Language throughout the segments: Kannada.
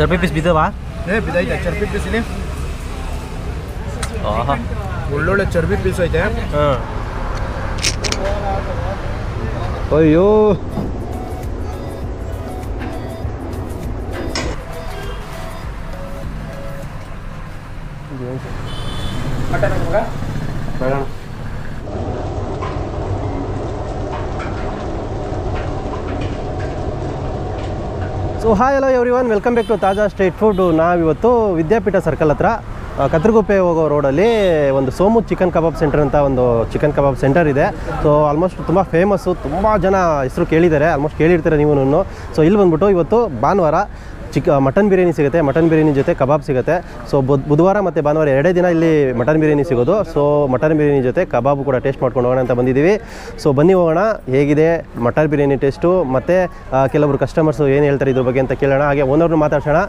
ಚರ್ಪಿ ಪೀಸ್ ಬಿದ್ದವಾ ಏ ಬಿದ್ದೈತೆ ಚರ್ಬಿ ಪೀಸ್ ಇಲ್ಲಿ ಆಹಾ ಒಳ್ಳೊಳ್ಳೆ ಚರ್ಬಿ ಪೀಸ್ ಐತೆ ಹಾಂ ಅಯ್ಯೋ ಬೇಡ so hi hello everyone welcome back to Taaza street food ನಾವಿವತ್ತು ವಿದ್ಯಾಪೀಠ ಸರ್ಕಲ್ ಹತ್ರ ಆ, ಕತ್ರಗುಪ್ಪೆ ಹೋಗೋ ರೋಡಲ್ಲಿ ಒಂದು ಸೋಮು ಚಿಕನ್ ಕಬಾಬ್ ಸೆಂಟರ್ ಅಂತ ಒಂದು ಚಿಕನ್ ಕಬಾಬ್ ಸೆಂಟರ್ ಇದೆ ಸೊ ಆಲ್ಮೋಸ್ಟ್ ತುಂಬ ಫೇಮಸ್ಸು ತುಂಬ ಜನ ಹೆಸರು ಕೇಳಿದ್ದಾರೆ ಆಲ್ಮೋಸ್ಟ್ ಕೇಳಿರ್ತೀರ ನೀವು ಸೊ ಇಲ್ಲಿ ಬಂದ್ಬಿಟ್ಟು ಇವತ್ತು ಭಾನುವಾರ ಚಿಕ್ಕ ಮಟನ್ ಬಿರಿಯಾನಿ ಸಿಗುತ್ತೆ ಮಟನ್ ಬಿರಿಯಾನಿ ಜೊತೆ ಕಬಾಬ್ ಸಿಗುತ್ತೆ ಸೊ ಬುಧ್ ಬುಧವಾರ ಮತ್ತು ಭಾನುವಾರ ಎರಡೇ ದಿನ ಇಲ್ಲಿ ಮಟನ್ ಬಿರಿಯಾನಿ ಸಿಗೋದು ಸೊ ಮಟನ್ ಬಿರಿಯಾನಿ ಜೊತೆ ಕಬಾಬು ಕೂಡ ಟೇಸ್ಟ್ ಮಾಡ್ಕೊಂಡು ಹೋಗೋಣ ಅಂತ ಬಂದಿದ್ದೀವಿ ಸೊ ಬನ್ನಿ ಹೋಗೋಣ ಹೇಗಿದೆ ಮಟನ್ ಬಿರಿಯಾನಿ ಟೇಸ್ಟು ಮತ್ತು ಕೆಲವರು ಕಸ್ಟಮರ್ಸು ಏನು ಹೇಳ್ತಾರೆ ಇದ್ರ ಬಗ್ಗೆ ಅಂತ ಕೇಳೋಣ ಹಾಗೆ ಓನರ್ನು ಮಾತಾಡ್ಸೋಣ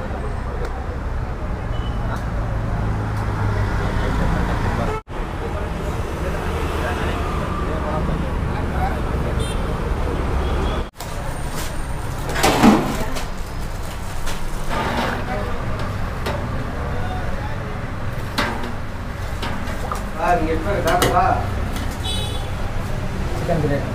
ಚಿಕನ್ ಬಿರಿಯಾನಿ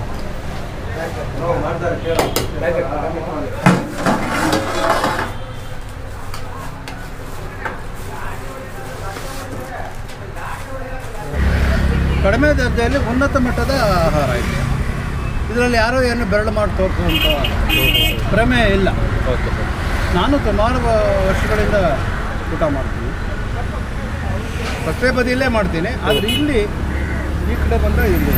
ಕಡಿಮೆ ದರ್ಜೆಯಲ್ಲಿ ಉನ್ನತ ಮಟ್ಟದ ಆಹಾರ ಇದೆ ಇದರಲ್ಲಿ ಯಾರೋ ಏನು ಬೆರಳು ಮಾಡಿ ತೋರಿಸುವಂಥ ಪ್ರಮೇಯ ಇಲ್ಲ ಓಕೆ ನಾನು ಸುಮಾರು ವರ್ಷಗಳಿಂದ ಊಟ ಮಾಡ್ತೀನಿ ರಸ್ತೆ ಬದಿಯಲ್ಲೇ ಮಾಡ್ತೀನಿ ಆದರೆ ಇಲ್ಲಿ ಈ ಕಡೆ ಬಂದರೆ ಇಲ್ಲಿ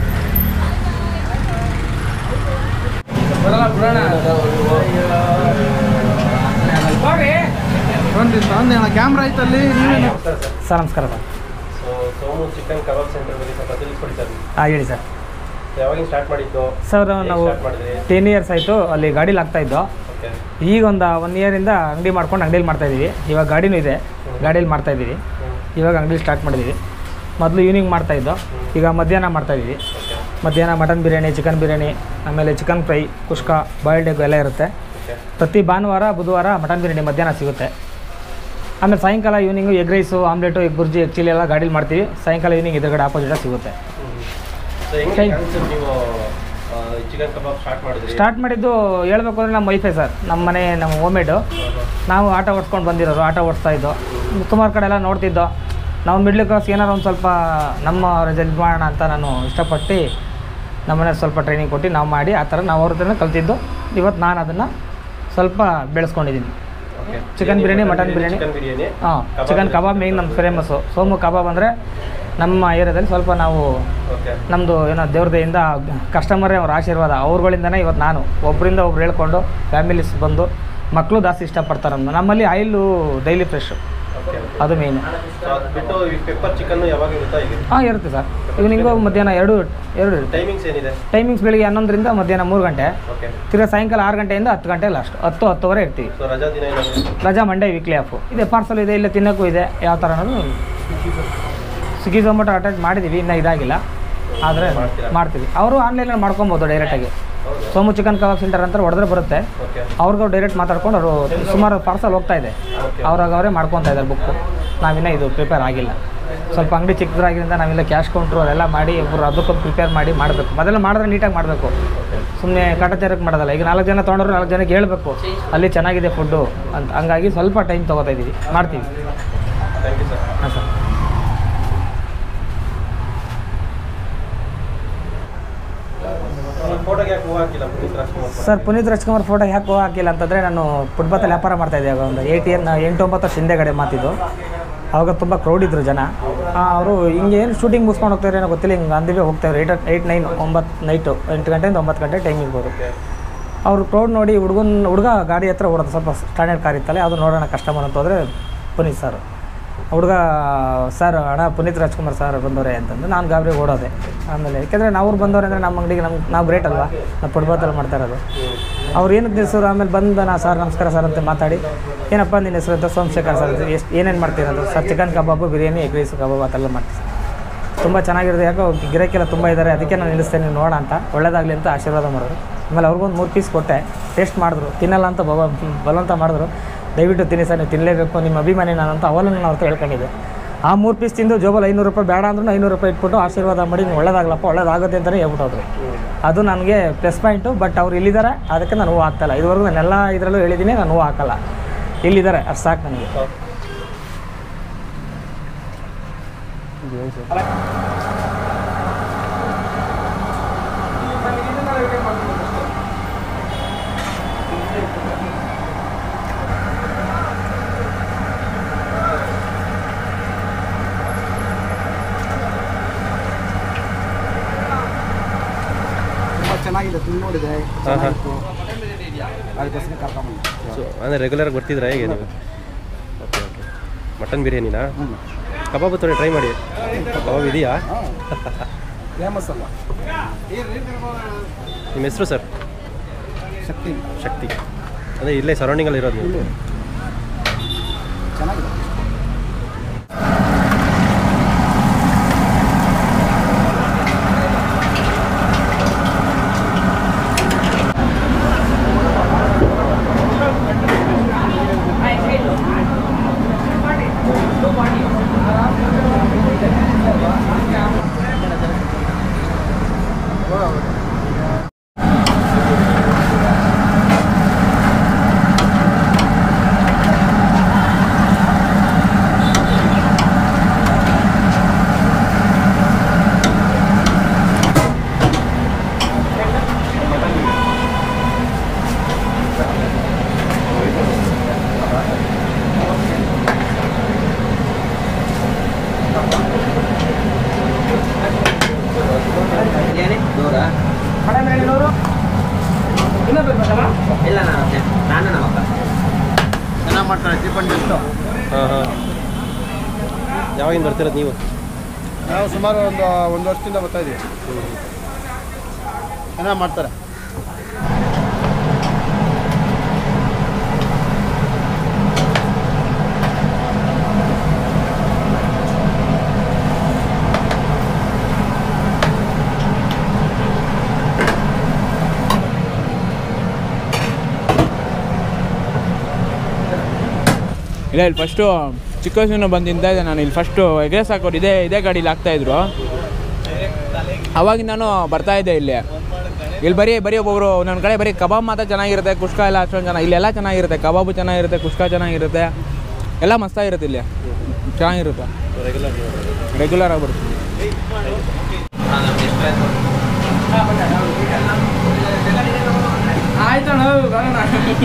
ಬನ್ನಿ ನಂದೇನ ಕ್ಯಾಮ್ರಾ ಐತಲ್ಲಿ ನೀವೇನು ಸರ್ ನಮಸ್ಕಾರ sir so Somu chicken kebab centre ಬಗ್ಗೆ ಸ್ವಲ್ಪ ತಿಳಿಸ್ಕೊಡಿ ಸರ್ ಹಾಂ ಹೇಳಿ ಸರ್ ಯಾವಾಗಿಂದ ಸ್ಟಾರ್ಟ್ ಮಾಡಿದ್ದು ಸರ್ ಹೇಗ್ ನಾವು ಸ್ಟಾರ್ಟ್ ಮಾಡಿದ್ರಿ ಟೆನ್ ಇಯರ್ಸ್ ಆಯಿತು ಅಲ್ಲಿ ಗಾಡೀಲಿ ಆಗ್ತಾ ಇದ್ದೋ ಓಕೆ ಈಗ ಒಂದು ಒನ್ ಇಯರಿಂದ ಅಂಗಡಿ ಮಾಡ್ಕೊಂಡು ಅಂಗಡಿಲಿ ಮಾಡ್ತಾ ಇದ್ದೀವಿ ಇವಾಗ ಗಾಡಿನೂ ಇದೆ ಗಾಡೀಲಿ ಮಾಡ್ತಾ ಇದ್ದೀವಿ ಇವಾಗ ಅಂಗಡಿ ಸ್ಟಾರ್ಟ್ ಮಾಡಿದ್ದೀವಿ ಮೊದಲು ಈವ್ನಿಂಗ್ ಮಾಡ್ತಾ ಇದ್ದೋ ಈಗ ಮಧ್ಯಾಹ್ನ ಮಾಡ್ತಾ ಇದ್ದೀವಿ ಮಧ್ಯಾಹ್ನ ಮಟನ್ ಬಿರಿಯಾನಿ ಚಿಕನ್ ಬಿರಿಯಾನಿ ಆಮೇಲೆ chicken fry kushka boiled egg ಎಲ್ಲ ಇರುತ್ತೆ ಓಕೆ ಪ್ರತಿ ಭಾನುವಾರ ಬುಧವಾರ ಮಟನ್ ಬಿರಿಯಾನಿ ಮಧ್ಯಾಹ್ನ ಸಿಗುತ್ತೆ ಆಮೇಲೆ ಸಾಯಂಕಾಲ evening egg rice omelette egg bhurji egg chilli ಎಲ್ಲ ಗಾಡೀಲಿ ಮಾಡ್ತೀವಿ ಸಾಯಂಕಾಲ ಈವ್ನಿಂಗ್ ಎದುರುಗಡೆ ಆಪೋಸಿಟಾಗಿ ಸಿಗುತ್ತೆ ಸೊ ಹೆಂಗೆ Thank- ಕಾನ್ಸೆಪ್ಟ್ ನೀವು ಚಿಕನ್ ಕಬಾಬ್ ಸ್ಟಾರ್ಟ್ ಮಾಡಿದ್ರಿ ಸ್ಟಾರ್ಟ್ ಮಾಡಿದ್ದು ಹೇಳ್ಬೇಕು ಅಂದರೆ ನಮ್ಮ ವೈಫೇ ಸರ್ ನಮ್ಮ ಮನೆ ನಮ್ಮ ಹೋಮೇಡು ನಾವು ಆಟ ಓಡಿಸ್ಕೊಂಡು ಬಂದಿರೋರು ಆಟ ಓಡಿಸ್ತಾ ಇದ್ದೋ ಸುಮಾರು ಕಡೆ ಎಲ್ಲ ನೋಡ್ತಿದ್ದೋ ನಾವು ಮಿಡ್ಲ್ ಕ್ಲಾಸ್ ಏನಾರು ಒಂದು ಸ್ವಲ್ಪ ನಮ್ಮ ರೆಸಲ್ಟ್ ಮಾಡೋಣ ಅಂತ ನಾನು ಇಷ್ಟಪಟ್ಟು ನಮ್ಮನೆ ಸ್ವಲ್ಪ ಟ್ರೈನಿಂಗ್ ಕೊಟ್ಟು ನಾವು ಮಾಡಿ ಆ ಥರ ನಾವು ಅವ್ರ ಹತ್ರನೇ ಕಲ್ತಿದ್ದು ಇವತ್ತು ನಾನು ಅದನ್ನು ಸ್ವಲ್ಪ ಬೆಳೆಸ್ಕೊಂಡಿದ್ದೀನಿ okay chicken biryani, mutton biryani. Chicken biryani ಹಾಂ ಕಬಾಬ್ ಚಿಕನ್ ಕಬಾಬ್ ಮೇಯ್ನ್ ನಮ್ಮ ಫೇಮಸ್ಸು ಸೋಮು ಕಬಾಬ್ ಅಂದರೆ ನಮ್ಮ ಏರಿಯಾದಲ್ಲಿ ಸ್ವಲ್ಪ ನಾವು ಓಕೆ ನಮ್ಮದು ಏನೋ ದೇವ್ರದೆಯಿಂದ ಕಸ್ಟಮರೇ ಅವ್ರ ಆಶೀರ್ವಾದ ಅವ್ರುಗಳಿಂದನೇ ಇವತ್ತು ನಾನು ಒಬ್ಬರಿಂದ ಒಬ್ರು ಹೇಳ್ಕೊಂಡು ಫ್ಯಾಮಿಲೀಸ್ ಬಂದು ಮಕ್ಕಳು ಜಾಸ್ತಿ ಇಷ್ಟಪಡ್ತಾರೆ ನಮ್ಮನ್ನ. ನಮ್ಮಲ್ಲಿ ಆಯಿಲು ಡೈಲಿ ಫ್ರೆಶ್ ಓಕೆ ಅದು ಮೇಯ್ನು ಸೊ ಅದು ಬಿಟ್ಟು ಈ ಪೆಪ್ಪರ್ ಚಿಕನ್ ಯಾವಾಗ ಇರುತ್ತಾ ಈಗ ಹಾಂ ಇರುತ್ತೆ ಸರ್ ಈವ್ನಿಂಗು ಮಧ್ಯಾಹ್ನ ಎರಡು ಎರಡು ಇರುತ್ತೆ ಟೈಮಿಂಗ್ಸ್ ಏನಿದೆ ಟೈಮಿಂಗ್ಸ್ ಬೆಳಿಗ್ಗೆ ಹನ್ನೊಂದರಿಂದ ಮಧ್ಯಾಹ್ನ ಮೂರು ಗಂಟೆ ಓಕೆ ತಿರ್ಗಾ ಸಾಯಂಕಾಲ ಆರು ಗಂಟೆಯಿಂದ ಹತ್ತು ಗಂಟೆ ಲಾಸ್ಟ್ ಹತ್ತು ಹತ್ತುವರೆ ಇರ್ತೀವಿ ಸೊ ರಜಾ ದಿನ ಏನಾದ್ರು ರಜಾ ಮಂಡೇ ವೀಕ್ಲಿ ಆಫು ಇದೆ ಪಾರ್ಸಲ್ ಇದೆ ಇಲ್ಲ ತಿನ್ನೋಕ್ಕೂ ಇದೆ ಯಾವ ಥರ ಅನ್ನೋದು ಸ್ವಿಗ್ಗಿ ಝೊಮ್ಯಾಟೊ ಅಟ್ಯಾಚ್ ಮಾಡಿದ್ದೀವಿ ಇನ್ನೂ ಇದಾಗಿಲ್ಲ ಆದರೆ ಮಾಡ್ತೀರಾ? ಮಾಡ್ತೀವಿ ಅವರು ಆನ್ಲೈನಲ್ಲಿ ಮಾಡ್ಕೊಬೋದು ಡೈರೆಕ್ಟಾಗಿ ಹೌದು ಸೋಮು ಚಿಕನ್ ಕಬಾಬ್ ಸೆಂಟರ್ ಅಂತ ಹೊಡೆದ್ರೆ ಬರುತ್ತೆ ಓಕೆ ಅವ್ರಿಗೂ ಡೈರೆಕ್ಟ್ ಮಾತಾಡ್ಕೊಂಡು ಅವರು ಸುಮಾರು ಪಾರ್ಸಲ್ ಹೋಗ್ತಾ ಇದೆ ಓಕೆ ಅವ್ರಾಗ ಅವರೇ ಮಾಡ್ಕೊತಾ ಇದ್ದಾರೆ ಬುಕ್ಕು ನಾವಿನ್ನೂ ಇದು ಪ್ರಿಪೇರ್ ಆಗಿಲ್ಲ ಸ್ವಲ್ಪ ಅಂಗಡಿ ಚಿಕ್ಕದಾಗಿದ್ದರಿಂದ ನಾವೆಲ್ಲ ಕ್ಯಾಶ್ ಕೌಂಟ್ರು ಅದೆಲ್ಲ ಮಾಡಿ ಒಬ್ಬರು ಅದಕ್ಕೊಂದು ಪ್ರಿಪೇರ್ ಮಾಡಿ ಮಾಡಬೇಕು ಮೊದಲು ಮಾಡಿದ್ರೆ ನೀಟಾಗಿ ಮಾಡಬೇಕು ಸುಮ್ಮನೆ ಕಾಟಾಚಾರಕ್ಕೆ ಮಾಡೋದಲ್ಲ ಈಗ ನಾಲ್ಕು ಜನ ತೊಗೊಂಡ್ರು ನಾಲ್ಕು ಜನಕ್ಕೆ ಹೇಳ್ಬೇಕು ಅಲ್ಲಿ ಚೆನ್ನಾಗಿದೆ ಫುಡ್ಡು ಅಂತ ಹಂಗಾಗಿ ಸ್ವಲ್ಪ ಟೈಮ್ ತೊಗೋತಾ ಇದ್ದೀವಿ ಮಾಡ್ತೀವಿ ಥ್ಯಾಂಕ್ ಯು ಸರ್ ಹಾಂ ಸರ್ ಫೋಟೋಗೆ ಯಾಕೆ ಹೂ ಹಾಕಿಲ್ಲ ಪುನೀತ್ ರಾಜ್ಕುಮಾರ್ ಸರ್ ಪುನೀತ್ ರಾಜ್ಕುಮಾರ್ ಫೋಟೋ ಯಾಕೆ ಹಾಕಿಲ್ಲ ಅಂತಂದರೆ ನಾನು ಫುಟ್ಬಾತಲ್ಲಿ ವ್ಯಾಪಾರ ಮಾಡ್ತಾ ಇದ್ದೆ ಆಗ ಒಂದು ಏಯ್ಟ್ ಇಯರ್ ಎಂಟು ಒಂಬತ್ತು ವರ್ಷ ಹಿಂದೆಗಡೆ ಮಾತಿದ್ದು ಆವಾಗ ತುಂಬ ಕ್ರೌಡ್ ಇದ್ರು ಜನ ಅವರು ಹಿಂಗೆ ಏನು ಶೂಟಿಂಗ್ ಮುಗಿಸ್ಕೊಂಡು ಹೋಗ್ತಾರೆ ಏನೋ ಗೊತ್ತಿಲ್ಲ ಹಿಂಗೆ ಅಂದಿವೆ ಹೋಗ್ತಾರೆ ಏಯ್ಟ್ ಏಯ್ಟ್ ನೈನ್ ಒಂಬತ್ತು ನೈಟು ಎಂಟು ಗಂಟೆಯಿಂದ ಒಂಬತ್ತು ಗಂಟೆ ಟೈಮ್ ಇರ್ಬೋದು ಅವ್ರು ಕ್ರೌಡ್ ನೋಡಿ ಹುಡುಗನ ಹುಡುಗ ಗಾಡಿ ಹತ್ರ ಓಡೋದು ಸ್ವಲ್ಪ ಸ್ಟ್ಯಾಂಡರ್ಡ್ ಕಾರ್ ಇತ್ತಲ್ಲ ಅದು ನೋಡೋಣ ಕಸ್ಟಮರ್ ಅಂತ ಹೋದರೆ ಪುನೀತ್ ಸರ್ ಹುಡುಗ ಸರ್ ಅಣ್ಣ ಪುನೀತ್ ರಾಜ್ಕುಮಾರ್ ಸರ್ ಬಂದವರೆ ಅಂತಂದು ನಾನು ಗಾಬರಿ ಓಡೋದೆ ಆಮೇಲೆ ಯಾಕೆಂದರೆ ನಾವು ಬಂದವ್ರೆ ಅಂದರೆ ನಮ್ಮ ಅಂಗಡಿಗೆ ನಮ್ಗೆ ನಾವು ಗ್ರೇಟ್ ಅಲ್ವಾ ನಾವು ಫುಟ್ಬಾತಲ್ಲಿ ಮಾಡ್ತಾ ಇರೋದು ಅವ್ರು ಏನಕ್ಕೆ ಹೆಸರು ಆಮೇಲೆ ಬಂದು ನಾ ಸರ್ ನಮಸ್ಕಾರ ಸರ್ ಅಂತ ಮಾತಾಡಿ ಏನಪ್ಪ ನಿನ್ನ ಹೆಸರು ಅಂತ ಸೋಮಶೇಖರ್ ಸರ್ ಎಷ್ಟು ಏನೇನು ಮಾಡ್ತೀರ ಅಂತ sir chicken kebab biryani egg rice kebab ಅದೆಲ್ಲ ಮಾಡ್ತೀವಿ ತುಂಬ ಚೆನ್ನಾಗಿರೋದು ಯಾಕೋ ಗಿರಾಕಿಲ್ಲ ತುಂಬ ಇದ್ದಾರೆ ಅದಕ್ಕೆ ನಾನು ನಿಲ್ಲಿಸ್ತೇನೆ ನೀವು ನೋಡೋಣ ಅಂತ ಒಳ್ಳೇದಾಗಲಿ ಅಂತ ಆಶೀರ್ವಾದ ಮಾಡಿದ್ರು ಆಮೇಲೆ ಅವ್ರಿಗೊಂದು ಮೂರು ಪೀಸ್ ಕೊಟ್ಟೆ ಟೇಸ್ಟ್ ಮಾಡಿದ್ರು ತಿನ್ನಲ್ಲ ಅಂತ ಬವ ಬಲವಂತ ಮಾಡಿದ್ರು ದಯವಿಟ್ಟು ತಿನ್ನಿ ಸರ್ ನೀವು ತಿನ್ನಲೇಬೇಕು ನಿಮ್ಮ ಅಭಿಮಾನಿ ನಾನು ಅಂತ ಅವಲನ್ನು ನಾನು ಅವ್ರ ಹತ್ರ ಹೇಳ್ಕೊಂಡಿದ್ದೆ ಆ ಮೂರು ಪೀಸ್ ತಿಂದು ಜೋಬಲ್ಲಿ ಐನೂರು ರೂಪಾಯಿ ಬೇಡ ಅಂದ್ರೂ ಐನೂರು ರೂಪಾಯಿ ಇಟ್ಬಿಟ್ಟು ಆಶೀರ್ವಾದ ಮಾಡಿ ನೀವು ಒಳ್ಳೇದಾಗಲಪ್ಪ ಒಳ್ಳೇದಾಗುತ್ತೆ ಅಂತಲೇ ಹೇಳ್ಬಿಟ್ಟೋದ್ರು ಅದು ನನಗೆ ಪ್ಲಸ್ ಪಾಯಿಂಟು ಬಟ್ ಅವ್ರು ಇಲ್ಲಿದ್ದಾರೆ ಅದಕ್ಕೆ ನಾನು ಹೂ ಹಾಕ್ತಾಯಿಲ್ಲ ಇದುವರೆಗೂ ನಾನೆಲ್ಲ ಇದರಲ್ಲೂ ಹೇಳಿದ್ದೀನಿ ನಾನು ಹೂ ಹಾಕಲ್ಲ ಇಲ್ಲಿದ್ದಾರೆ ಅಷ್ಟು ಸಾಕು ನನಗೆ ತುಂಬ ಚೆನ್ನಾಗಿದೆ ತಿಂದು ನೋಡಿದೆ ಚೆನ್ನಾಗಿತ್ತು ಅದಕ್ಕೋಸ್ಕರ ಕರ್ಕೊಂಬಂದೆ ಸೊ ಅಂದರೆ ರೆಗ್ಯುಲರಾಗಿ ಬರ್ತಿದ್ರಾ ಹೇಗೆ ನೀವು ಓಕೆ ಓಕೆ ಮಟನ್ ಬಿರಿಯಾನಿನಾ ಕಬಾಬ್ ತೊಡೆ ಟ್ರೈ ಮಾಡಿ ಕಬಾಬ್ ಇದೆಯಾ ಫೇಮಸ್ ಅಲ್ಲ ನಿಮ್ಮ ಹೆಸರು ಸರ್ ಶಕ್ತಿ ಶಕ್ತಿ ಅದೇ ಇಲ್ಲೇ ಸರೌಂಡಿಂಗಲ್ಲಿ ಇರೋದು ನೀವು ಚೆನ್ನಾಗಿದೆ ಇಲ್ಲ ನಾನು ನಾನು ನಮ್ಮಪ್ಪ ಚೆನ್ನಾಗಿ ಮಾಡ್ತಾರೆ ಟಿಫನ್ ಎಷ್ಟು ಹಾಂ ಹಾಂ ಯಾವಾಗಿಂದ ಬರ್ತಿರೋದು ನೀವು ನಾವು ಸುಮಾರು ಒಂದು ಒಂದು ವರ್ಷದಿಂದ ಬರ್ತಾ ಇದ್ದೀವಿ ಚೆನ್ನಾಗಿ ಮಾಡ್ತಾರೆ ಇಲ್ಲ ಇಲ್ಲಿ ಫಸ್ಟು ಚಿಕ್ಕ ವಯಸ್ಸಿನ ಬಂದು ತಿಂತಾ ಇದ್ದೆ ನಾನು ಇಲ್ಲಿ ಫಸ್ಟು ಎಗ್ರೆಸ್ ಹಾಕೋರು ಇದೇ ಇದೇ ಗಾಡೀಲಿ ಹಾಕ್ತಾಯಿದ್ರು ಅವಾಗಿಂದ ನಾನು ಬರ್ತಾ ಇದ್ದೆ ಇಲ್ಲಿ ಇಲ್ಲಿ ಬರೀ ಬರೀ ಒಬ್ಬೊಬ್ರು ನನ್ನ ಕಡೆ ಬರೀ ಕಬಾಬ್ ಮಾತ್ರ ಚೆನ್ನಾಗಿರುತ್ತೆ ಕುಷ್ಕ ಎಲ್ಲ ಅಷ್ಟೊಂದು ಚೆನ್ನಾಗಿ ಇಲ್ಲೆಲ್ಲ ಚೆನ್ನಾಗಿರುತ್ತೆ ಕಬಾಬು ಚೆನ್ನಾಗಿರುತ್ತೆ ಕುಷ್ಕ ಚೆನ್ನಾಗಿರುತ್ತೆ ಎಲ್ಲ ಮಸ್ತಾಗಿರುತ್ತೆ ಇಲ್ಲಿ ಚೆನ್ನಾಗಿರುತ್ತೆ ರೆಗ್ಯುಲರ್ ರೆಗ್ಯುಲರ್ ಆಗ್ಬಿಡುತ್ತೆ ಆಯ್ತಣ್ಣ ಬರೋಣ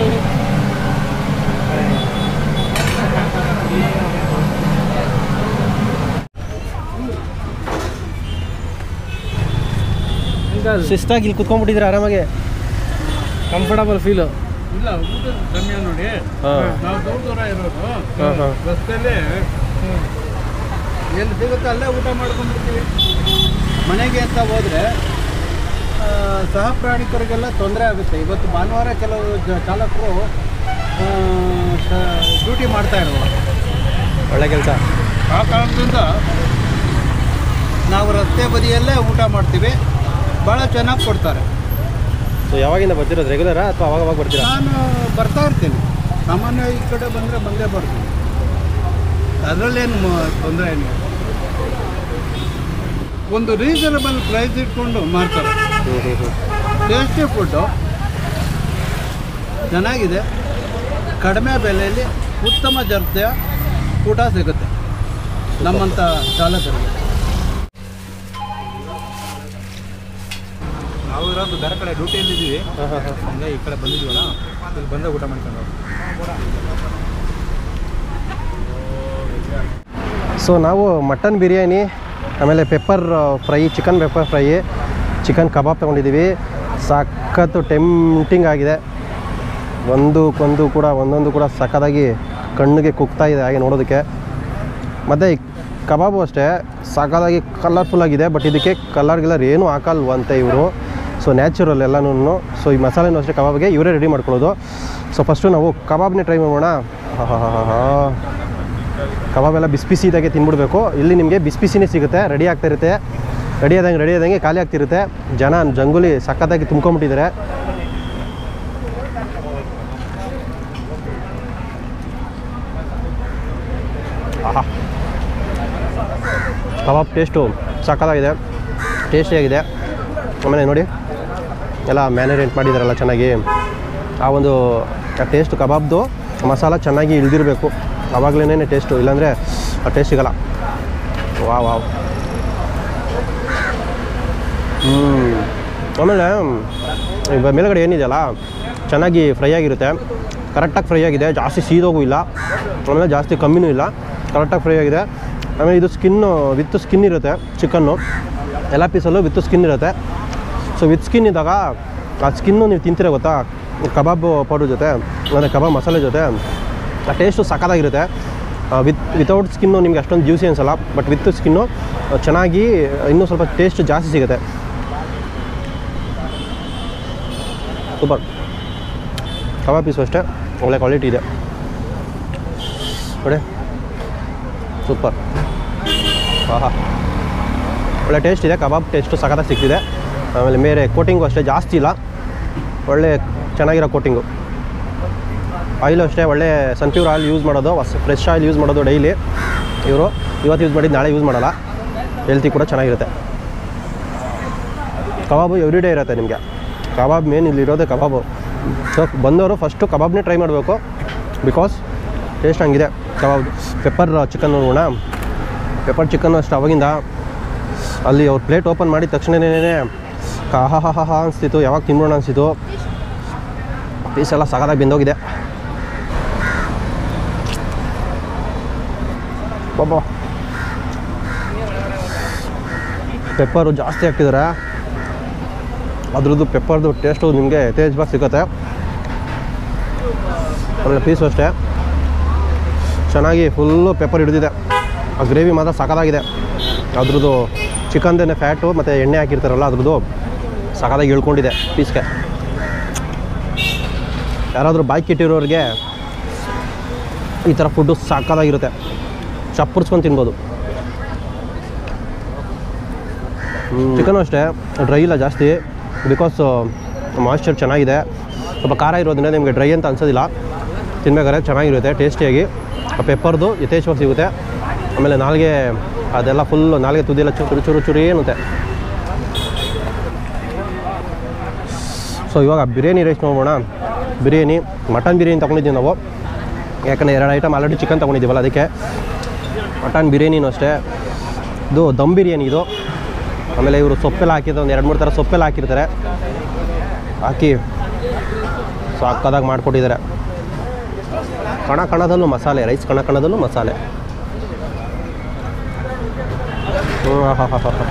ಶಿಸ್ತಾಗಿ ಇಲ್ಲಿ ಕುತ್ಕೊಂಡ್ಬಿಟ್ಟಿದ್ರೆ ಆರಾಮಾಗಿ ಕಂಫರ್ಟಬಲ್ ಫೀಲು ಇಲ್ಲ ಊಟದ ಸಮಯ ನೋಡಿ ಹಾಂ ನಾವು ದೂರ ದೂರ ಇರೋದು ಹಾಂ ಹಾಂ ರಸ್ತೆಯಲ್ಲಿ ಎಲ್ಲಿ ಸಿಗುತ್ತೆ ಅಲ್ಲೇ ಊಟ ಮಾಡ್ಕೊಂಡ್ಬಿಡ್ತೀವಿ ಮನೆಗೆ ಅಂತ ಹೋದರೆ ಸಹ ಪ್ರಾಣಿಕರಿಗೆಲ್ಲ ತೊಂದರೆ ಆಗುತ್ತೆ ಇವತ್ತು ಭಾನುವಾರ ಕೆಲವು ಜ ಚಾಲಕರು ಡ್ಯೂಟಿ ಮಾಡ್ತಾ ಇರೋರು ಒಳ್ಳೆ ಕೆಲಸ ಆ ಕಾರಣದಿಂದ ನಾವು ರಸ್ತೆ ಬದಿಯಲ್ಲೇ ಊಟ ಮಾಡ್ತೀವಿ ಭಾಳ ಚೆನ್ನಾಗಿ ಕೊಡ್ತಾರೆ ಸೊ ಯಾವಾಗಿಂದ ಬರ್ತಿರೋದು ರೆಗ್ಯುಲರಾ ಅಥವಾ ಅವಾಗ ಅವಾಗ ಬರ್ತೀರಾ ನಾನು ಬರ್ತಾ ಇರ್ತೀನಿ ಸಾಮಾನ್ಯ ಈ ಕಡೆ ಬಂದರೆ ಬಂದೇ ಬರ್ತೀನಿ ಅದರಲ್ಲೇನು ತೊಂದರೆ ಏನಿಲ್ಲ ಒಂದು ರೀಸನಬಲ್ ಪ್ರೈಸ್ ಇಟ್ಕೊಂಡು ಮಾರ್ತಾರೆ ಹ್ಞೂ ಹ್ಞೂ ಹ್ಞೂ ಟೇಸ್ಟಿ ಫುಡ್ಡು ಚೆನ್ನಾಗಿದೆ ಕಡಿಮೆ ಬೆಲೆಯಲ್ಲಿ ಉತ್ತಮ ದರ್ಜೆಯ ಊಟ ಸಿಗುತ್ತೆ ನಮ್ಮಂಥ ಚಾಲಕರಿಗೆ ನಾವು ಇರೋದು ಬೇರೆ ಕಡೆ ಡ್ಯೂಟಿಯಲ್ಲಿ ಇದ್ದೀವಿ ಹಾಂ ಹಾಂ ಹಾಂ ಹಂಗೆ ಈ ಕಡೆ ಬಂದಿದ್ದೀವಲ್ಲ ಇಲ್ಲಿ ಬಂದ ಊಟ ಮಾಡ್ಕೊಂಡು ಸೊ ನಾವು ಮಟನ್ ಬಿರಿಯಾನಿ ಆಮೇಲೆ pepper fry chicken pepper fry chicken kebab ತೊಗೊಂಡಿದ್ದೀವಿ ಸಖತ್ತು ಟೆಂಪ್ಟಿಂಗ್ ಆಗಿದೆ ಒಂದಕ್ಕೊಂದು ಕೂಡ ಒಂದೊಂದು ಕೂಡ ಸಖತ್ತಾಗಿ ಕಣ್ಣಿಗೆ ಕುಗ್ತಾ ಇದೆ ಹಾಗೆ ನೋಡೋದಕ್ಕೆ ಮತ್ತು ಈ ಕಬಾಬು ಅಷ್ಟೇ ಸಖತ್ತಾಗಿ ಕಲರ್ಫುಲ್ ಆಗಿದೆ ಬಟ್ ಇದಕ್ಕೆ ಕಲರ್ ಗಿಲ್ಲರ್ ಏನೂ ಹಾಕಲ್ವಂತೆ ಇವರು ಸೊ ನ್ಯಾಚುರಲ್ ಎಲ್ಲನೂ ಸೊ ಈ ಮಸಾಲೆನೂ ಅಷ್ಟೇ ಕಬಾಬ್ಗೆ ಇವರೇ ರೆಡಿ ಮಾಡ್ಕೊಳ್ಳೋದು ಸೊ ಫಸ್ಟು ನಾವು ಕಬಾಬ್ನೇ ಟ್ರೈ ಮಾಡೋಣ ಹಾ ಹಾ ಹಾ ಹಾ ಕಬಾಬ್ ಎಲ್ಲ ಬಿಸಿ ಬಿಸಿ ಇದ್ದಾಗೆ ತಿನ್ಬಿಡ್ಬೇಕು ಇಲ್ಲಿ ನಿಮಗೆ ಬಿಸಿ ಬಿಸಿನೇ ಸಿಗುತ್ತೆ ರೆಡಿ ಆಗ್ತಾ ಇರುತ್ತೆ ರೆಡಿ ಆದಂಗೆ ರೆಡಿ ಆದಂಗೆ ಖಾಲಿ ಆಗ್ತಿರುತ್ತೆ ಜನ ಜಂಗುಲಿ ಸಖತ್ತಾಗಿ ತುಂಬ್ಕೊಂಬಿಟ್ಟಿದ್ದಾರೆ ಆಹಾ ಕಬಾಬ್ ಟೇಸ್ಟು ಸಕ್ಕತ್ತಾಗಿದೆ ಟೇಸ್ಟಿಯಾಗಿದೆ ಆಮೇಲೆ ನೋಡಿ ಎಲ್ಲ ಮ್ಯಾನೇರೆಂಟ್ ಮಾಡಿದಾರಲ್ಲ ಚೆನ್ನಾಗಿ ಆ ಒಂದು ಟೇಸ್ಟ್ ಕಬಾಬ್ದು ಮಸಾಲ ಚೆನ್ನಾಗಿ ಇಳಿದಿರಬೇಕು ಆವಾಗಲೇ ಟೇಸ್ಟು ಇಲ್ಲಾಂದರೆ ಆ ಟೇಸ್ಟ್ ಸಿಗಲ್ಲ ವಾ ವಾವ್ ಹ್ಞೂ ಆಮೇಲೆ ಈಗ ಮೇಲ್ಗಡೆ ಏನಿದೆಯಲ್ಲ ಚೆನ್ನಾಗಿ ಫ್ರೈ ಆಗಿರುತ್ತೆ ಕರೆಕ್ಟಾಗಿ ಫ್ರೈ ಆಗಿದೆ ಜಾಸ್ತಿ ಸೀದೋಗೂ ಇಲ್ಲ ಆಮೇಲೆ ಜಾಸ್ತಿ ಕಮ್ಮಿನೂ ಇಲ್ಲ ಕರೆಕ್ಟಾಗಿ ಫ್ರೈ ಆಗಿದೆ ಆಮೇಲೆ ಇದು ಸ್ಕಿನ್ನು ವಿತ್ ಸ್ಕಿನ್ ಇರುತ್ತೆ ಚಿಕನ್ನು ಎಲ್ಲ ಪೀಸಲ್ಲೂ ವಿತ್ ಸ್ಕಿನ್ ಇರುತ್ತೆ ಸೊ ವಿತ್ ಸ್ಕಿನ್ ಇದ್ದಾಗ ಆ ಸ್ಕಿನ್ನು ನೀವು ತಿಂತೀರ ಗೊತ್ತಾ ಕಬಾಬ್ ಪೌಡರ್ ಜೊತೆ ಅಂದರೆ ಕಬಾಬ್ ಮಸಾಲೆ ಜೊತೆ ಆ ಟೇಸ್ಟು ಸಕ್ಕತ್ತಾಗಿರುತ್ತೆ ವಿತ್ ವಿತೌಟ್ ಸ್ಕಿನ್ನು ನಿಮ್ಗೆ ಅಷ್ಟೊಂದು ಜ್ಯೂಸಿ ಅನಿಸಲ್ಲ ಬಟ್ ವಿತ್ ಸ್ಕಿನ್ನು ಚೆನ್ನಾಗಿ ಇನ್ನೂ ಸ್ವಲ್ಪ ಟೇಸ್ಟ್ ಜಾಸ್ತಿ ಸಿಗುತ್ತೆ ಸೂಪರ್ ಕಬಾಬ್ ಪೀಸು ಅಷ್ಟೇ ಒಳ್ಳೆ ಕ್ವಾಲಿಟಿ ಇದೆ ನೋಡಿ ಸೂಪರ್ ಆಹಾ ಒಳ್ಳೆ ಟೇಸ್ಟ್ ಇದೆ ಕಬಾಬ್ ಟೇಸ್ಟು ಸಖತ್ತಾಗಿ ಸಿಗ್ತಿದೆ ಆಮೇಲೆ ಮೇಲೆ ಕೋಟಿಂಗು ಅಷ್ಟೇ ಜಾಸ್ತಿ ಇಲ್ಲ ಒಳ್ಳೆ ಚೆನ್ನಾಗಿರೋ ಕೋಟಿಂಗು ಆಯಿಲು ಅಷ್ಟೇ ಒಳ್ಳೆ ಸನ್ಫ್ಯೂರ್ ಆಯಿಲ್ ಯೂಸ್ ಮಾಡೋದು ಹೊಸ ಫ್ರೆಶ್ ಆಯಿಲ್ ಯೂಸ್ ಮಾಡೋದು ಡೈಲಿ ಇವರು ಇವತ್ತು ಯೂಸ್ ಮಾಡಿದ್ದು ನಾಳೆ ಯೂಸ್ ಮಾಡಲ್ಲ ಹೆಲ್ತಿ ಕೂಡ ಚೆನ್ನಾಗಿರುತ್ತೆ ಕಬಾಬು ಎವ್ರಿ ಡೇ ಇರುತ್ತೆ ನಿಮಗೆ ಕಬಾಬ್ ಮೇನ್ ಇಲ್ಲಿರೋದೇ ಕಬಾಬು ಸೊ ಬಂದವರು ಫಸ್ಟು ಕಬಾಬ್ನೇ ಟ್ರೈ ಮಾಡಬೇಕು ಬಿಕಾಸ್ ಟೇಸ್ಟ್ ಹಂಗಿದೆ ಕಬಾಬ್ ಪೆಪ್ಪರ್ ಚಿಕನ್ ನೋಡೋಣ ಪೆಪ್ಪರ್ ಚಿಕನ್ ಅಷ್ಟು ಅವಾಗಿಂದ ಅಲ್ಲಿ ಅವ್ರು ಪ್ಲೇಟ್ ಓಪನ್ ಮಾಡಿದ ತಕ್ಷಣನೇ ಹಾ ಹಾ ಹಾ ಹಾ ಅನಿಸ್ತಿತ್ತು ಯಾವಾಗ ತಿನ್ಬೋಣ ಅನಿಸ್ತಿತ್ತು ಪೀಸ್ ಎಲ್ಲ ಸಗದಾಗಿ ಬೆಂದೋಗಿದೆ ಬಾಬಾ ಪೆಪ್ಪರು ಜಾಸ್ತಿ ಹಾಕ್ತಿದ್ದಾರೆ ಅದ್ರದ್ದು ಪೆಪ್ಪರ್ದು ಟೇಸ್ಟು ನಿಮಗೆ ಯಥೇಚ್ಛವಾಗಿ ಸಿಗುತ್ತೆ ಆಮೇಲೆ ಪೀಸು ಅಷ್ಟೇ ಚೆನ್ನಾಗಿ ಫುಲ್ಲು ಪೆಪ್ಪರ್ ಹಿಡಿದಿದೆ ಆ ಗ್ರೇವಿ ಮಾತ್ರ ಸಖತ್ತಾಗಿದೆ ಅದ್ರದ್ದು ಚಿಕನ್ದೇನೆ ಫ್ಯಾಟು ಮತ್ತು ಎಣ್ಣೆ ಹಾಕಿರ್ತಾರಲ್ಲ ಅದ್ರದ್ದು ಸಖತ್ತಾಗಿ ಇಳ್ಕೊಂಡಿದೆ ಪೀಸ್ಗೆ ಯಾರಾದರೂ ಬಾಯ್ಕ್ ಇಟ್ಟಿರೋರಿಗೆ ಈ ಥರ ಫುಡ್ಡು ಸಕ್ಕತ್ತಾಗಿರುತ್ತೆ ಚಪ್ಪರ್ಸ್ಕೊಂಡು ತಿನ್ಬೋದು ಚಿಕನು ಅಷ್ಟೇ ಡ್ರೈ ಇಲ್ಲ ಜಾಸ್ತಿ ಬಿಕಾಸ್ ಮಾಯ್ಶ್ಚರ್ ಚೆನ್ನಾಗಿದೆ ಸ್ವಲ್ಪ ಖಾರ ಇರೋದ್ರಿಂದ ನಿಮಗೆ ಡ್ರೈ ಅಂತ ಅನ್ಸೋದಿಲ್ಲ ತಿನ್ಬೇಕಾದ್ರೆ ಚೆನ್ನಾಗಿರುತ್ತೆ ಟೇಸ್ಟಿಯಾಗಿ ಆ ಪೆಪ್ಪರ್ದು ಯಥೇಚ್ಛವಾಗಿ ಸಿಗುತ್ತೆ ಆಮೇಲೆ ನಾಲ್ಗೆ ಅದೆಲ್ಲ ಫುಲ್ಲು ನಾಲ್ಗೆ ತುದಿಯೆಲ್ಲ ಚುರು ಚುರು ಚುರು ಏನುತ್ತೆ ಸೊ ಇವಾಗ ಬಿರಿಯಾನಿ ರೈಸ್ ನೋಡೋಣ ಬಿರಿಯಾನಿ ಮಟನ್ ಬಿರಿಯಾನಿ ತೊಗೊಂಡಿದ್ದೀವಿ ನಾವು ಯಾಕಂದರೆ ಎರಡು ಐಟಮ್ ಆಲ್ರೆಡಿ ಚಿಕನ್ ತೊಗೊಂಡಿದ್ದೀವಲ್ಲ ಅದಕ್ಕೆ ಮಟನ್ ಬಿರಿಯಾನಿನೂ ಅಷ್ಟೇ ಇದು ದಮ್ ಬಿರಿಯಾನಿ ಇದು ಆಮೇಲೆ ಇವರು ಸೊಪ್ಪೆಲ್ಲ ಹಾಕಿದ್ರೆ ಒಂದು ಎರಡು ಮೂರು ಥರ ಸೊಪ್ಪೆಲ್ಲ ಹಾಕಿರ್ತಾರೆ ಹಾಕಿ ಸಾಕದಾಗಿ ಮಾಡಿಕೊಟ್ಟಿದ್ದಾರೆ ಕಣ ಕಣದಲ್ಲೂ ಮಸಾಲೆ ರೈಸ್ ಕಣ ಕಣದಲ್ಲೂ ಮಸಾಲೆ ಹ್ಞೂ ಹಾ ಹಾ ಹಾ ಹಾ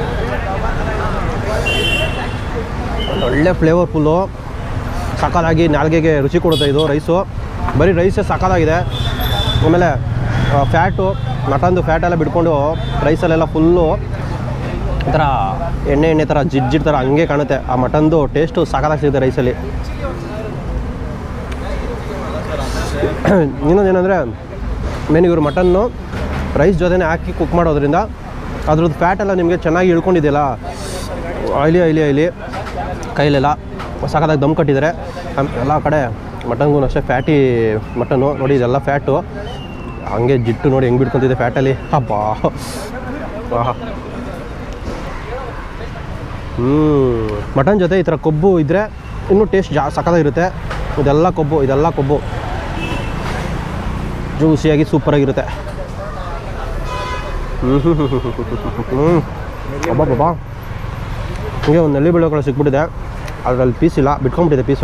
ಒಳ್ಳೆ ಫ್ಲೇವರ್ಫುಲ್ಲು ಸಕ್ಕತ್ತಾಗಿ ನಾಲ್ಗೆಗೆ ರುಚಿ ಕೊಡುತ್ತೆ ಇದು ರೈಸು ಬರೀ ರೈಸೇ ಸಕ್ಕತ್ತಾಗಿದೆ ಆಮೇಲೆ ಫ್ಯಾಟು ಮಟನ್ದು ಫ್ಯಾಟ್ ಎಲ್ಲ ಬಿಟ್ಕೊಂಡು ರೈಸಲ್ಲೆಲ್ಲ ಫುಲ್ಲು ಒಂಥರ ಎಣ್ಣೆ ಎಣ್ಣೆ ಥರ ಜಿಡ್ಜಿಡ್ ಥರ ಹಂಗೆ ಕಾಣುತ್ತೆ ಆ ಮಟನ್ದು ಟೇಸ್ಟು ಸಕ್ಕತ್ತಾಗಿ ಸಿಗುತ್ತೆ ರೈಸಲ್ಲಿ ಇನ್ನೊಂದೇನೆಂದರೆ ಮೇನ್ ಇವರು ಮಟನ್ನು ರೈಸ್ ಜೊತೆನೇ ಹಾಕಿ ಕುಕ್ ಮಾಡೋದ್ರಿಂದ ಅದ್ರದ್ದು ಫ್ಯಾಟ್ ಎಲ್ಲ ನಿಮಗೆ ಚೆನ್ನಾಗಿ ಇಳ್ಕೊಂಡಿದೆಯಲ್ಲ ಆಯ್ಲಿ ಆಯ್ಲಿ ಆಯ್ಲಿ ಕೈಲೆಲ್ಲ ಸಖತ್ತಾಗಿ ದಮ್ ಕಟ್ಟಿದ್ದಾರೆ ಆಮ್- ಎಲ್ಲ ಕಡೆ ಮಟನ್ಗೂ ಅಷ್ಟೇ ಫ್ಯಾಟಿ ಮಟನ್ನು ನೋಡಿ ಇದೆಲ್ಲ ಫ್ಯಾಟು ಹಂಗೆ ಜಿಟ್ಟು ನೋಡಿ ಹೆಂಗೆ ಬಿಡ್ಕೊತಿದೆ ಫ್ಯಾಟಲ್ಲಿ ಹಬ್ಬಾ ಆಹಾ ಹ್ಞೂ ಮಟನ್ ಜೊತೆ ಈ ಥರ ಕೊಬ್ಬು ಇದ್ದರೆ ಇನ್ನೂ ಟೇಸ್ಟ್ ಜಾ ಸಖತ್ತಾಗಿರುತ್ತೆ ಇದೆಲ್ಲ ಕೊಬ್ಬು ಇದೆಲ್ಲ ಕೊಬ್ಬು ಜ್ಯೂಸಿಯಾಗಿ ಸೂಪರಾಗಿರುತ್ತೆ ಹ್ಞೂ ಹ್ಞೂ ಹ್ಞೂ ಹ್ಞೂ ಅಬ್ಬಾ ಬಾಬಾ ಹೀಗೆ ಒಂದು ನೆಲ್ಲಿ ಬೆಳೆಗಳು ಸಿಕ್ಬಿಟ್ಟಿದೆ ಅದರಲ್ಲಿ ಪೀಸ್ ಇಲ್ಲ ಬಿಟ್ಕೊಂಡ್ಬಿಟ್ಟಿದೆ ಪೀಸು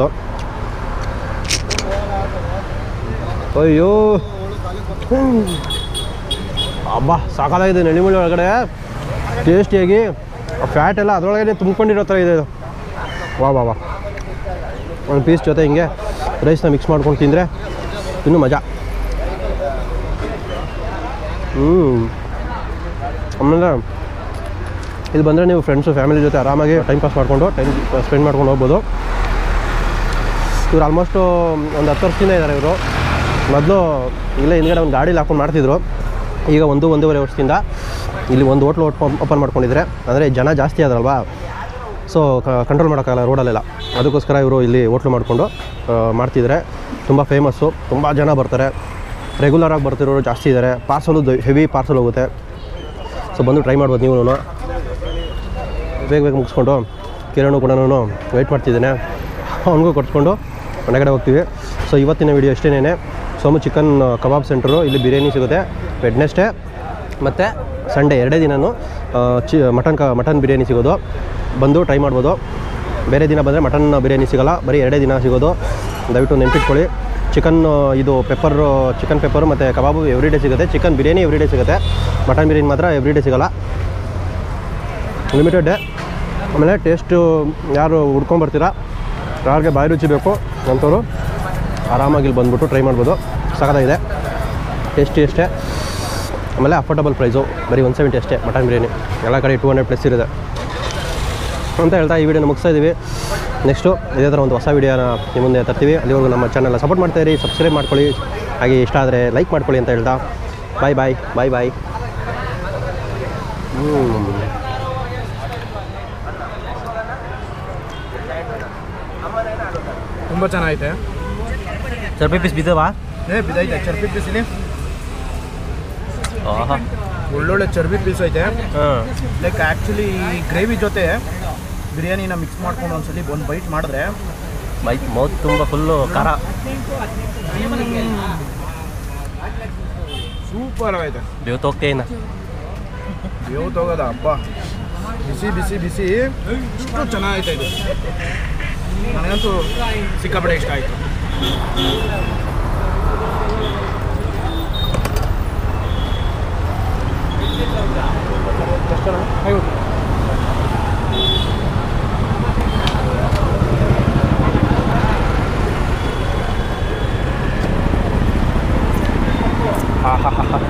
ಅಯ್ಯೋ ಅಬ್ಬಾ ಸಾಕಾಗಿದೆ ನೆಲ್ಲಿಮುಳ್ಳಿ ಒಳಗಡೆ ಟೇಸ್ಟಿಯಾಗಿ ಫ್ಯಾಟ್ ಎಲ್ಲ ಅದರೊಳಗಡೆ ತುಂಬ್ಕೊಂಡಿರೋ ಥರ ಇದೆ ಇದು ವಾ ವಾ ವಾ ಒಂದು ಪೀಸ್ ಜೊತೆ ಹಿಂಗೆ ರೈಸ್ನ ಮಿಕ್ಸ್ ಮಾಡ್ಕೊಂಡು ತಿಂದರೆ ಇನ್ನೂ ಮಜಾ ಹ್ಞೂ ಆಮೇಲೆ ಇಲ್ಲಿ ಬಂದರೆ ನೀವು ಫ್ರೆಂಡ್ಸು ಫ್ಯಾಮಿಲಿ ಜೊತೆ ಆರಾಮಾಗಿ ಟೈಮ್ ಪಾಸ್ ಮಾಡಿಕೊಂಡು ಟೈಮ್ ಸ್ಪೆಂಡ್ ಮಾಡ್ಕೊಂಡು ಹೋಗ್ಬೋದು ಇವ್ರು ಆಲ್ಮೋಸ್ಟು ಒಂದು ಹತ್ತು ವರ್ಷದಿಂದ ಇದ್ದಾರೆ ಇವರು ಮೊದಲು ಇಲ್ಲೇ ಹಿಂದ್ಗಡೆ ಒಂದು ಗಾಡೀಲಿ ಹಾಕೊಂಡು ಮಾಡ್ತಿದ್ರು ಈಗ ಒಂದು ಒಂದೂವರೆ ವರ್ಷದಿಂದ ಇಲ್ಲಿ ಒಂದು ಹೋಟ್ಲು ಓಪನ್ ಮಾಡ್ಕೊಂಡಿದ್ದಾರೆ ಅಂದರೆ ಜನ ಜಾಸ್ತಿ ಆದ್ರಲ್ವಾ ಸೊ ಕಂಟ್ರೋಲ್ ಮಾಡೋಕ್ಕಾಗಲ್ಲ ರೋಡಲ್ಲೆಲ್ಲ ಅದಕ್ಕೋಸ್ಕರ ಇವರು ಇಲ್ಲಿ ಹೋಟ್ಲು ಮಾಡಿಕೊಂಡು ಮಾಡ್ತಿದ್ದಾರೆ ತುಂಬ ಫೇಮಸ್ಸು ತುಂಬ ಜನ ಬರ್ತಾರೆ ರೆಗ್ಯುಲರಾಗಿ ಬರ್ತಿರೋರು ಜಾಸ್ತಿ ಇದ್ದಾರೆ ಪಾರ್ಸಲು ಹೆವಿ ಪಾರ್ಸಲ್ ಹೋಗುತ್ತೆ ಸೊ ಬಂದು ಟ್ರೈ ಮಾಡ್ಬೋದು ನೀವು ಬೇಗ ಬೇಗ ಮುಗಿಸ್ಕೊಂಡು ಕಿರಣು ಕೂಡ ವೆಯ್ಟ್ ಮಾಡ್ತಿದ್ದೇನೆ ಅವನಿಗೂ ಕೊಡ್ಸ್ಕೊಂಡು ಹೊರಗಡೆ ಹೋಗ್ತೀವಿ ಸೊ ಇವತ್ತಿನ ವೀಡಿಯೋ ಅಷ್ಟೇನೇ ಸೋಮು ಚಿಕನ್ ಕಬಾಬ್ ಸೆಂಟ್ರು ಇಲ್ಲಿ ಬಿರಿಯಾನಿ ಸಿಗುತ್ತೆ ವೆಡ್ನೆಸ್ಡೇ ಮತ್ತು ಸಂಡೇ ಎರಡೇ ದಿನವೂ ಚಿ ಮಟನ್ ಕ ಮಟನ್ ಬಿರಿಯಾನಿ ಸಿಗೋದು ಬಂದು ಟ್ರೈ ಮಾಡ್ಬೋದು ಬೇರೆ ದಿನ ಬಂದರೆ ಮಟನ್ ಬಿರಿಯಾನಿ ಸಿಗೋಲ್ಲ ಬರೀ ಎರಡೇ ದಿನ ಸಿಗೋದು ದಯವಿಟ್ಟು ನೆನ್ಪಿಟ್ಕೊಳ್ಳಿ ಚಿಕನ್ ಇದು ಪೆಪ್ಪರ್ ಚಿಕನ್ ಪೆಪ್ಪರು ಮತ್ತು ಕಬಾಬು ಎವ್ರಿ ಡೇ ಸಿಗುತ್ತೆ ಚಿಕನ್ ಬಿರಿಯಾನಿ ಎವ್ರಿ ಡೇ ಸಿಗುತ್ತೆ ಮಟನ್ ಬಿರಿಯಾನಿ ಮಾತ್ರ ಎವ್ರಿ ಡೇ ಸಿಗೋಲ್ಲ ಲಿಮಿಟೆಡ್ ಆಮೇಲೆ ಟೇಸ್ಟು ಯಾರು ಹುಡ್ಕೊಂಬರ್ತೀರಾ ಯಾರಿಗೆ ಬಾಯಿ ರುಚಿ ಬೇಕು ಅಂಥವ್ರು ಆರಾಮಾಗಿ ಇಲ್ಲಿ ಬಂದ್ಬಿಟ್ಟು ಟ್ರೈ ಮಾಡ್ಬೋದು ಸಖತ್ತಾಗಿದೆ ಟೇಸ್ಟಿ ಅಷ್ಟೇ ಆಮೇಲೆ ಅಫೋರ್ಡಬಲ್ ಪ್ರೈಸು ಬರೀ ಒನ್ ಸೆವೆಂಟಿ ಅಷ್ಟೇ ಮಟನ್ ಬಿರಿಯಾನಿ ಎಲ್ಲ ಕಡೆ ಟೂ ಹಂಡ್ರೆಡ್ ಪ್ಲಸ್ ಇರುತ್ತೆ ಅಂತ ಹೇಳ್ತಾ ಈ ವಿಡಿಯೋನ ಮುಗಿಸ್ತಾ ಇದ್ದೀವಿ ನೆಕ್ಸ್ಟು ಇದೇ ಥರ ಒಂದು ಹೊಸ ವಿಡಿಯೋನ ನಿಮ್ಮ ಮುಂದೆ ತರ್ತೀವಿ ಅಲ್ಲಿವರೆಗೂ ನಮ್ಮ ಚಾನಲ್ನ ಸಪೋರ್ಟ್ ಮಾಡ್ತಾಯಿರಿ ಸಬ್ಸ್ಕ್ರೈಬ್ ಮಾಡ್ಕೊಳ್ಳಿ ಹಾಗೆ ಇಷ್ಟ ಆದರೆ ಲೈಕ್ ಮಾಡ್ಕೊಳ್ಳಿ ಅಂತ ಹೇಳ್ತಾ ಬಾಯ್ ಬಾಯ್ ಬಾಯ್ ಬಾಯ್ ಹ್ಞೂ ತುಂಬ ಚೆನ್ನಾಗೈತೆ ಚರ್ಪಿ ಪೀಸ್ ಬಿದ್ದವಾ ಏ ಬಿದ್ದೈತೆ ಚರ್ಬಿ ಪೀಸ್ ಇಲ್ಲಿ ಒಳ್ಳೊಳ್ಳೆ ಚರ್ಬಿ ಪೀಸ್ ಐತೆ ಹಾಂ ಲೈಕ್ ಆ್ಯಕ್ಚುಲಿ ಗ್ರೇವಿ ಜೊತೆ ಬಿರಿಯಾನಿನ ಮಿಕ್ಸ್ ಮಾಡ್ಕೊಂಡು ಒಂದ್ಸಲಿ ಒಂದು ಬೈಟ್ ಮಾಡಿದ್ರೆ ಬೈ ಮೌತ್ ತುಂಬ ಫುಲ್ಲು ಖಾರ ಸೂಪರ್ ಆಗೈತೆ ಬೇವು ಹೋಗ್ತೇನ ಬೇವು ತಗೋದ ಹಬ್ಬ ಬಿಸಿ ಬಿಸಿ ಬಿಸಿ ಇಷ್ಟು ಚೆನ್ನಾಗೈತೆ ಇದು ನನಗಂತೂ ಸಿಕ್ಕಾಪಟ್ಟೆ ಇಷ್ಟ ಆಯಿತು ಹಾ ಹಾ ಹಾ